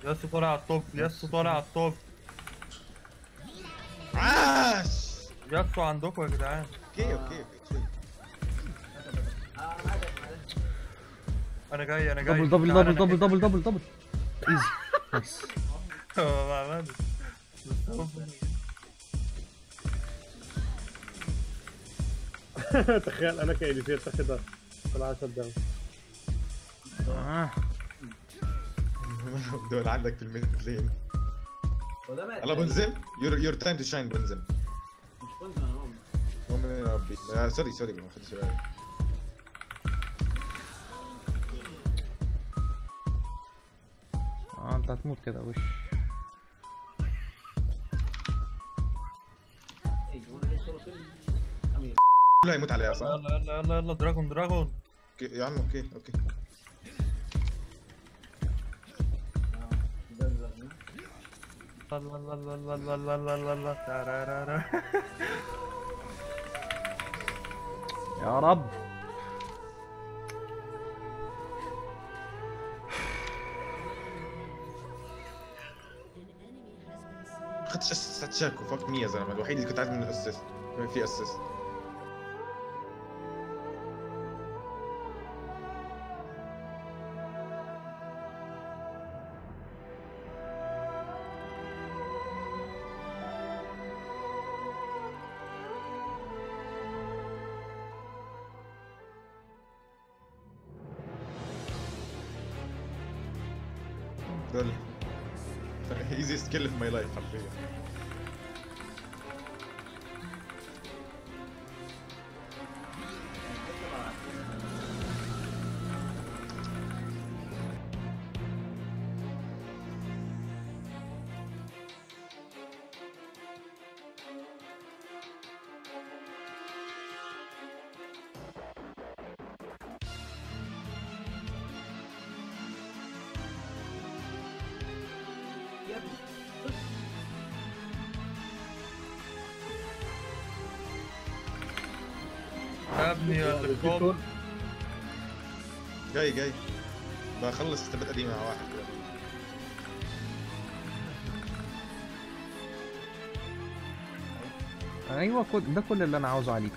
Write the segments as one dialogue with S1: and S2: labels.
S1: ياسو طالع على التوب ياسو طالع على التوب
S2: عاش
S1: ياسو عندكم يا جدعان
S2: اوكي اوكي اوكي
S1: انا جاي انا جاي
S3: دبل دبل
S1: تعالى
S3: دبل
S1: أنا
S3: دبل دبل دبل دبل ايزي نايس
S1: جاي. هو ما عملش بس هو-
S4: تخيل انا كايديتير تاخدها طلع شت
S3: آه.
S2: دول عندك في الميد لين
S5: هو ده مات
S2: يلا بنزل يور يور تايم تو شاين بنزل
S5: مش كنت انا ماما
S2: هم يا ربي آه، سوري سوري ما خدش بالي
S3: اه انت هتموت كده وش
S5: ايه هو انا لسه وصل امير
S2: كله هيموت عليها صح؟
S1: يلا يلا يلا يلا دراجون دراجون
S2: اوكي يا عم اوكي اوكي
S5: ده ده
S1: لا لا لا لا لا لا لا لا لا تارارارا.
S3: يا رب
S2: ما خدتش اسيست شاكو فك مية يا زلمه الوحيد اللي كنت عايز منه اسيست ما في اسيست دول easiest kill في ماي لايف حرفيا
S5: يا ابني
S1: يا ابني يا اللي فوق.
S2: جاي جاي بخلص استبات قديمه مع واحد كده
S3: ايوه كل ده كل اللي انا عاوزه عليك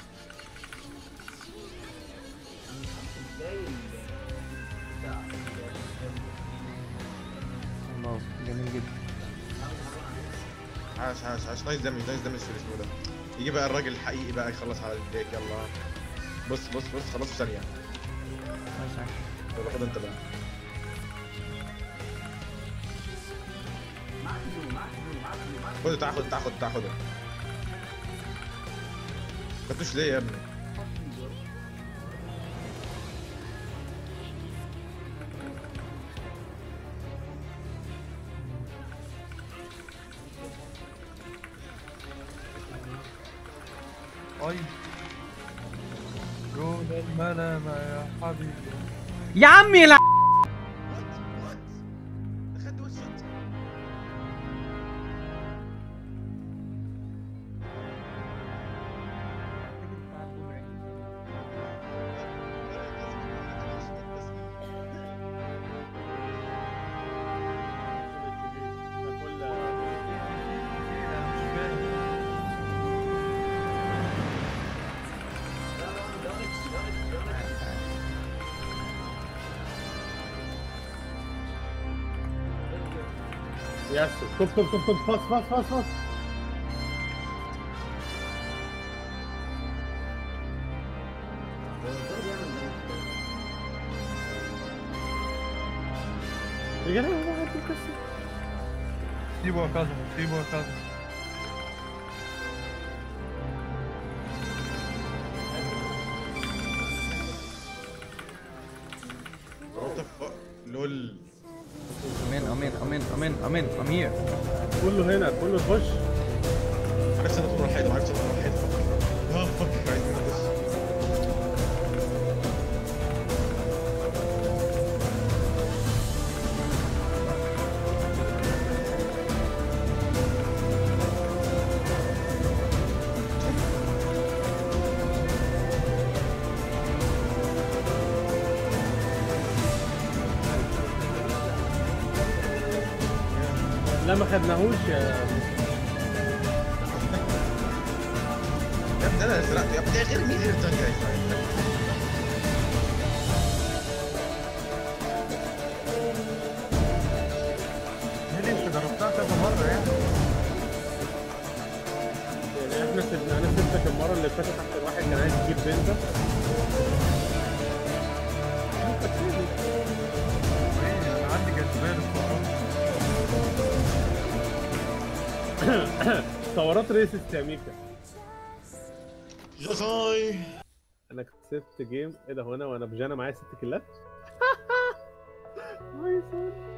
S5: ازاي بتاع
S3: الله جميل جدا
S2: عاش عاش عاش نايس دامج نايس دامج في الاسبوع ده يجي بقى الراجل الحقيقي بقى يخلص على الديك يلا بص بص بص خلاص في ثانيه
S3: نايس عاش.
S2: يلا خد انت بقى خد تعال خد تعال خد تعال خد خدتوش ليه يا ابني
S1: اي دون الملامة يا حبيبي
S3: يا عمي لا
S2: اخدت وش انت
S1: أنا مش فاهم.
S4: يس كوب كوب كوب كوب فاس فاس فاس فاس يا جدع ما عندي قصة
S1: سيبه يا كاظم سيبه يا كاظم
S2: What the fuck? لول
S3: امين امين امين امين امين ام هير
S4: كله هنا كله تخش
S2: عرفت انا طول الحيط عرفت انا طول الحيط اه فك عايز نخش
S4: لا ما خدناهوش يا
S2: يا ابني انا اللي سرقته يا ابني غير مين غير التانك يا إسماعيل؟
S1: هذه انت ضربتها كذا مرة يعني
S4: يعني احنا سيبنا انا سبتك المره اللي فاتت عشان واحد كان عايز يجيب بنزا
S1: ايه انا عندي جاذبية للسعرات
S4: ثورات ريسست يا ميكا
S2: جزاي
S4: انا كسبت جيم ايه ده هو انا وانا بجانا معايا ست كيلات نايس